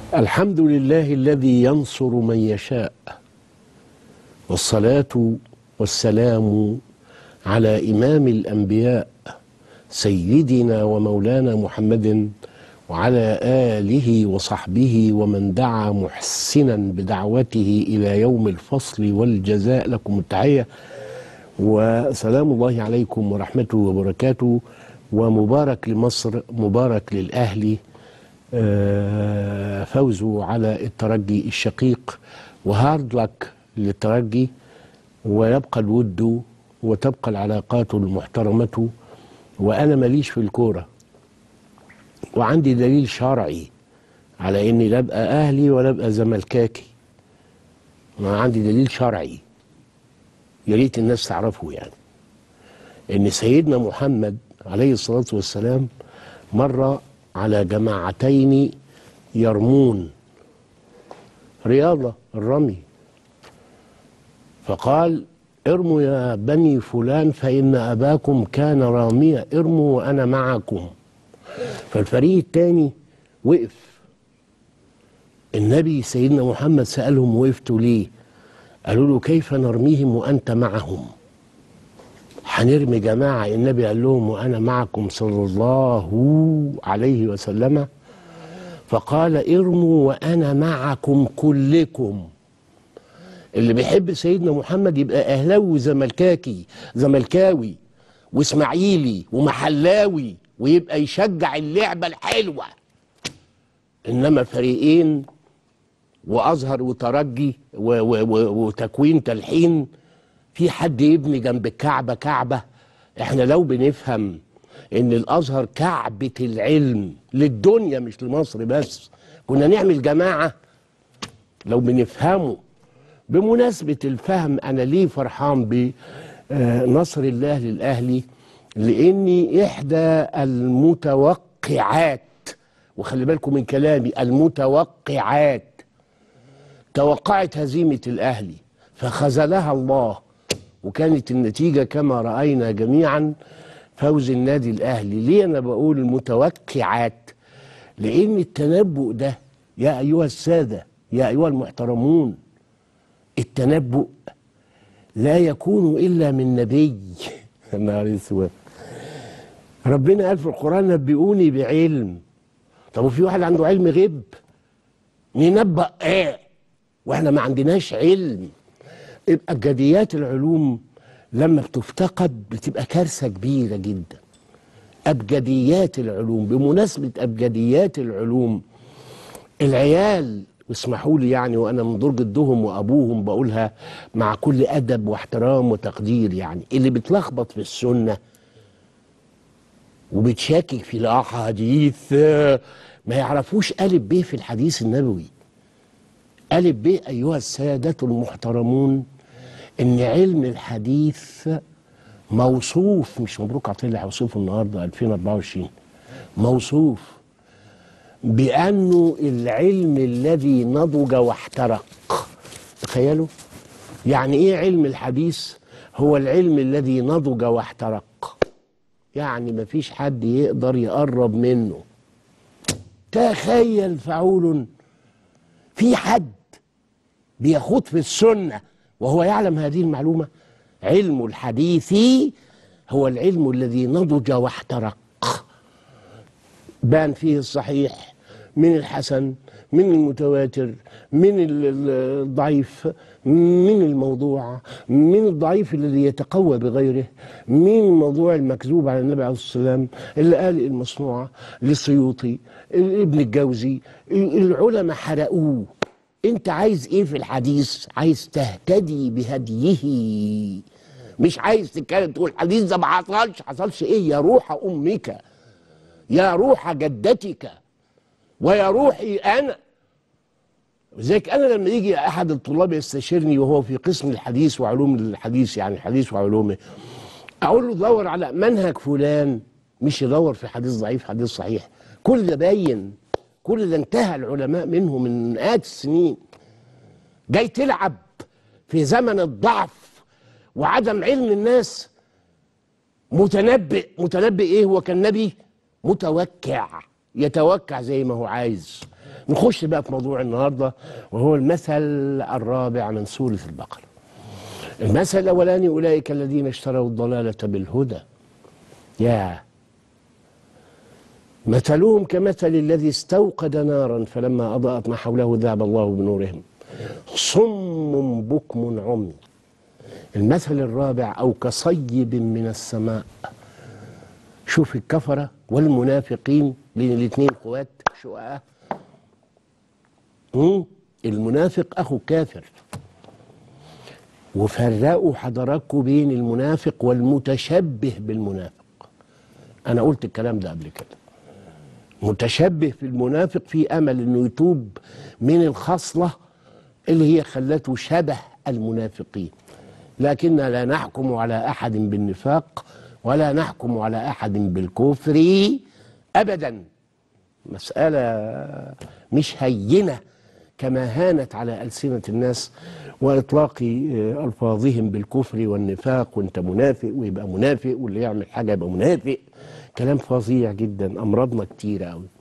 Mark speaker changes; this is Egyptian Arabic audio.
Speaker 1: الحمد لله الذي ينصر من يشاء والصلاة والسلام على إمام الأنبياء سيدنا ومولانا محمد وعلى آله وصحبه ومن دعا محسنا بدعوته إلى يوم الفصل والجزاء لكم التحية وسلام الله عليكم ورحمته وبركاته ومبارك لمصر مبارك للأهلي آه، فوزه على الترجي الشقيق وهارد لك للترجي ويبقى الود وتبقى العلاقات المحترمة وأنا ماليش في الكورة وعندي دليل شرعي على إني لا أبقى أهلي ولا أبقى زملكاكي ما عندي دليل شرعي يا ريت الناس تعرفه يعني إن سيدنا محمد عليه الصلاة والسلام مر على جماعتين يرمون رياضة الرمي فقال ارموا يا بني فلان فإن أباكم كان راميا ارموا وأنا معكم فالفريق الثاني وقف النبي سيدنا محمد سألهم وقفتوا ليه قالوا له كيف نرميهم وأنت معهم هنرمي جماعة النبي قال لهم وأنا معكم صلى الله عليه وسلم فقال ارموا وأنا معكم كلكم اللي بيحب سيدنا محمد يبقى أهلاوي وزملكاكي زملكاوي وإسماعيلي ومحلاوي ويبقى يشجع اللعبة الحلوة إنما فريقين وأزهر وترجي و- و- و- وتكوين تلحين في حد يبني جنب الكعبة كعبة احنا لو بنفهم ان الازهر كعبة العلم للدنيا مش لمصر بس كنا نعمل جماعة لو بنفهمه بمناسبة الفهم انا ليه فرحان بنصر الله للاهلي لاني احدى المتوقعات وخلي بالكم من كلامي المتوقعات توقعت هزيمة الأهلي فخذلها الله وكانت النتيجة كما رأينا جميعا فوز النادي الأهلي ليه أنا بقول المتوقعات لأن التنبؤ ده يا أيها السادة يا أيها المحترمون التنبؤ لا يكون إلا من نبي يا نهار اسود ربنا قال في القرآن نبئوني بعلم طب وفي واحد عنده علم غيب ننبأ ايه واحنا ما عندناش علم يبقى ابجديات العلوم لما بتفتقد بتبقى كارثه كبيره جدا ابجديات العلوم بمناسبه ابجديات العلوم العيال اسمحوا لي يعني وانا من دور جدهم وابوهم بقولها مع كل ادب واحترام وتقدير يعني اللي بتلخبط في السنه وبتشاكك في الاحاديث آه، ما يعرفوش الف ب في الحديث النبوي ألف ب أيها السادة المحترمون إن علم الحديث موصوف مش مبروك عطية هوصفه النهارده 2024 موصوف بأنه العلم الذي نضج واحترق تخيلوا يعني إيه علم الحديث هو العلم الذي نضج واحترق يعني مفيش حد يقدر يقرب منه تخيل فعول في حد بيخوض في السنة وهو يعلم هذه المعلومة علم الحديث هو العلم الذي نضج واحترق بان فيه الصحيح من الحسن من المتواتر من ال- ال- الضعيف من الموضوع من الضعيف الذي يتقوى بغيره من الموضوع المكذوب على النبي عليه الصلاة والسلام اللي قال المصنوعة للسيوطي ابن الجوزي العلماء حرقوه انت عايز ايه في الحديث عايز تهتدي بهديه مش عايز تتكلم تقول الحديث ده ما حصلش حصلش ايه يا روح امك يا روح جدتك ويا روحي انا لذلك انا لما يجي احد الطلاب يستشيرني وهو في قسم الحديث وعلوم الحديث يعني الحديث وعلومه اقول له دور على منهج فلان مش يدور في حديث ضعيف حديث صحيح كل ده باين كل ده انتهى العلماء منه من مئات السنين جاي تلعب في زمن الضعف وعدم علم الناس متنبئ متنبئ ايه هو كان نبي متوكع يتوكع زي ما هو عايز نخش بقى في موضوع النهارده وهو المثل الرابع من سوره البقره المثل الاولاني اولئك الذين اشتروا الضلاله بالهدى يا مثلهم كمثل الذي استوقد نارا فلما اضاءت ما حوله ذهب الله بنورهم صم بكم عمي المثل الرابع او كصيب من السماء شوف الكفره والمنافقين بين الاثنين اخوات شققاء مم؟ المنافق اخو كافر وفرقوا حضراتكم بين المنافق والمتشبه بالمنافق انا قلت الكلام ده قبل كده متشبه في المنافق في امل انه يتوب من الخصله اللي هي خلته شبه المنافقين لكن لا نحكم على احد بالنفاق ولا نحكم على احد بالكفر ابدا مساله مش هينه كما هانت على السنه الناس واطلاق آه، الفاظهم بالكفر والنفاق وانت منافق ويبقى منافق واللي يعمل حاجه يبقى منافق كلام فظيع جدا امراضنا كتيره قوي